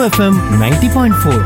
FM ninety point four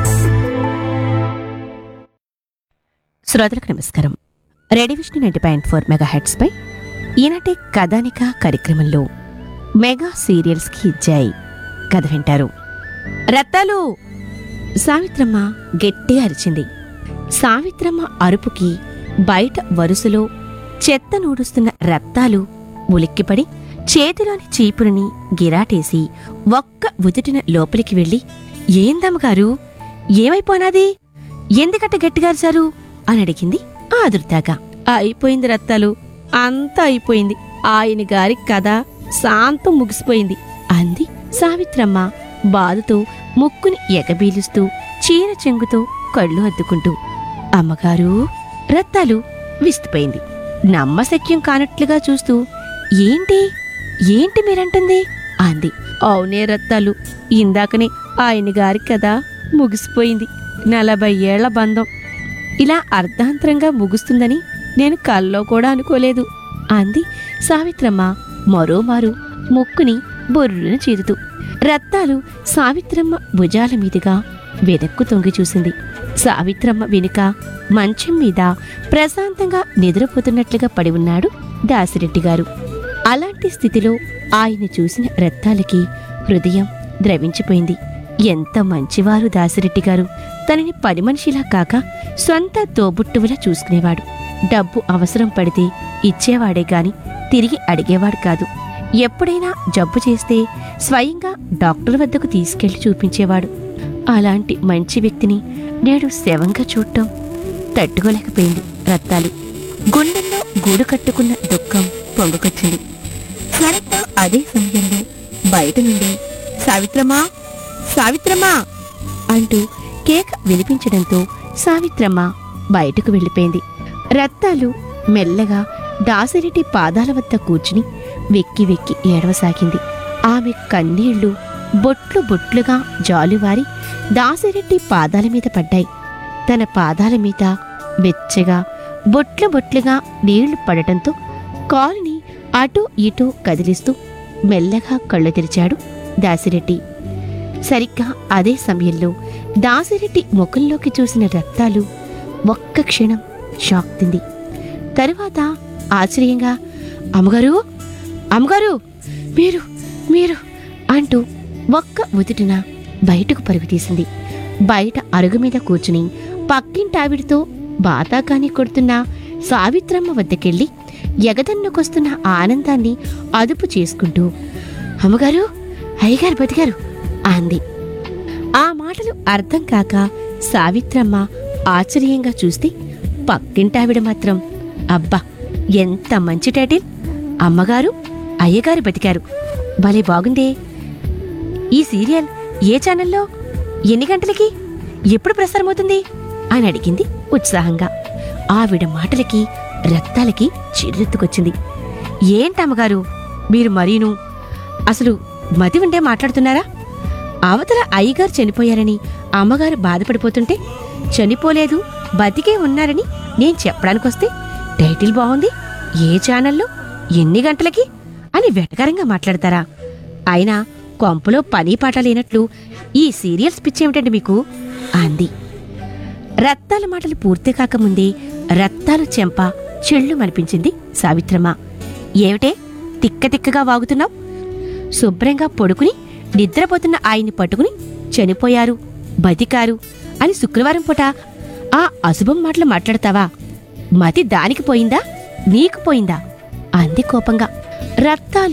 శ్రోతలకు నమస్కారం radio Vishnu ninety point four mega heads పై ఈనాటి కథానిక కార్యక్రమంలో మెగా సీరియల్స్ కి జై కథ వింటారు రత్తాలు సావిత్రమ్మ గట్టిగా అరిచింది సావిత్రమ్మ అరుపుకి బయట వరుసలో చెత్త నూడుస్తున్న రత్తాలు ఉలిక్కిపడి చేతిలోని చీపురుని గిరాటేసి ఒక్క ఉదుటిన లోపలికి వెళ్ళి ఏందమ్మగారు ఏమైపోనాది ఎందుకట్ట గట్టిగా అరిచారు అని అడిగింది ఆదుర్దాగా అయిపోయింది రత్తాలు అంతా అయిపోయింది ఆయన గారి కథ శాంతం ముగిసిపోయింది అంది సావిత్రమ్మ బాధతో ముక్కుని ఎగబీలుస్తూ చీర చెంగుతో కళ్ళు అద్దుకుంటూ అమ్మగారు రత్తాలు విస్తుపోయింది నమ్మశక్యం కానట్లుగా చూస్తూ ఏంటి ఏంటి మీరంటుంది అంది అవునే రత్తాలు ఇందాకనే ఆయన గారి కథ ముగిసిపోయింది నలభై ఏళ్ల బంధం ఇలా అర్ధాంతరంగా ముగుస్తుందని నేను కల్లో కూడా అనుకోలేదు అంది సావిత్రమ్మ మరోమారు ముక్కుని బొర్రున చీదుతూ రత్తాలు సావిత్రమ్మ భుజాల మీదుగా వెనక్కు తొంగి చూసింది సావిత్రమ్మ వెనుక మంచం మీద ప్రశాంతంగా నిద్రపోతున్నట్లుగా పడి ఉన్నాడు దాసిరెడ్డి గారు అలాంటి స్థితిలో ఆయన చూసిన రత్తాలకి హృదయం ద్రవించిపోయింది ఎంత మంచివారు దాసిరెడ్డి గారు తనని పని మనిషిలా కాక సొంత తోబుట్టువులా చూసుకునేవాడు డబ్బు అవసరం పడితే ఇచ్చేవాడే గాని తిరిగి అడిగేవాడు కాదు ఎప్పుడైనా జబ్బు చేస్తే స్వయంగా డాక్టర్ వద్దకు తీసుకెళ్లి చూపించేవాడు అలాంటి మంచి వ్యక్తిని నేడు శవంగా చూడటం తట్టుకోలేకపోయింది రత్తాలు గుండెల్లో గూడు కట్టుకున్న దుఃఖం పొంగుకొచ్చింది సరిగ్గా అదే సమయంలో బయట నుండి సావిత్రమా సావిత్రమా అంటూ కేక వినిపించడంతో సావిత్రమ్మ బయటకు వెళ్ళిపోయింది రత్తాలు మెల్లగా దాసిరెడ్డి పాదాల వద్ద కూర్చుని వెక్కి వెక్కి ఏడవసాగింది ఆమె కన్నీళ్లు బొట్లు బొట్లుగా జాలువారి దాసిరెడ్డి పాదాల మీద పడ్డాయి తన పాదాల మీద వెచ్చగా బొట్లు బొట్లుగా నీళ్లు పడటంతో కాలుని అటూ ఇటూ కదిలిస్తూ మెల్లగా కళ్ళు తెరిచాడు దాసిరెడ్డి సరిగ్గా అదే సమయంలో దాసిరెడ్డి ముఖంలోకి చూసిన రక్తాలు ఒక్క క్షణం షాక్ తింది తరువాత ఆశ్చర్యంగా అమ్మగారు అమ్మగారు మీరు మీరు అంటూ ఒక్క ఉదుటిన బయటకు పరుగు తీసింది బయట అరుగు మీద కూర్చుని పక్కింటావిడితో బాతాకాని కొడుతున్న సావిత్రమ్మ వద్దకెళ్ళి ఎగదన్నుకొస్తున్న ఆనందాన్ని అదుపు చేసుకుంటూ అమ్మగారు అయ్యగారు బతిగారు అంది ఆ మాటలు అర్థం కాక సావిత్రమ్మ ఆశ్చర్యంగా చూస్తే పక్కింటావిడ మాత్రం అబ్బా ఎంత మంచి టైటిల్ అమ్మగారు అయ్యగారు బతికారు భలే బాగుందే ఈ సీరియల్ ఏ ఛానల్లో ఎన్ని గంటలకి ఎప్పుడు ప్రసారమవుతుంది అని అడిగింది ఉత్సాహంగా ఆవిడ మాటలకి రక్తాలకి చిర్రెత్తుకొచ్చింది ఏంటమ్మగారు మీరు మరీను అసలు మతి ఉండే మాట్లాడుతున్నారా అవతల అయ్యగారు చనిపోయారని అమ్మగారు బాధపడిపోతుంటే చనిపోలేదు బతికే ఉన్నారని నేను చెప్పడానికొస్తే టైటిల్ బాగుంది ఏ ఛానల్లో ఎన్ని గంటలకి అని వెటకారంగా మాట్లాడతారా అయినా కొంపలో పని పాట లేనట్లు ఈ సీరియల్స్ పిచ్చేమిటండి మీకు అంది రత్తాల మాటలు పూర్తి కాకముందే రత్తాలు చెంప చెళ్ళు మనిపించింది సావిత్రమ్మ ఏమిటే తిక్క తిక్కగా వాగుతున్నావు శుభ్రంగా పడుకుని నిద్రపోతున్న ఆయన్ని పట్టుకుని చనిపోయారు బతికారు అని శుక్రవారం పూట ఆ అశుభం మాటలు మాట్లాడతావా మతి దానికి పోయిందా నీకు పోయిందా అంది కోపంగా రక్తాలు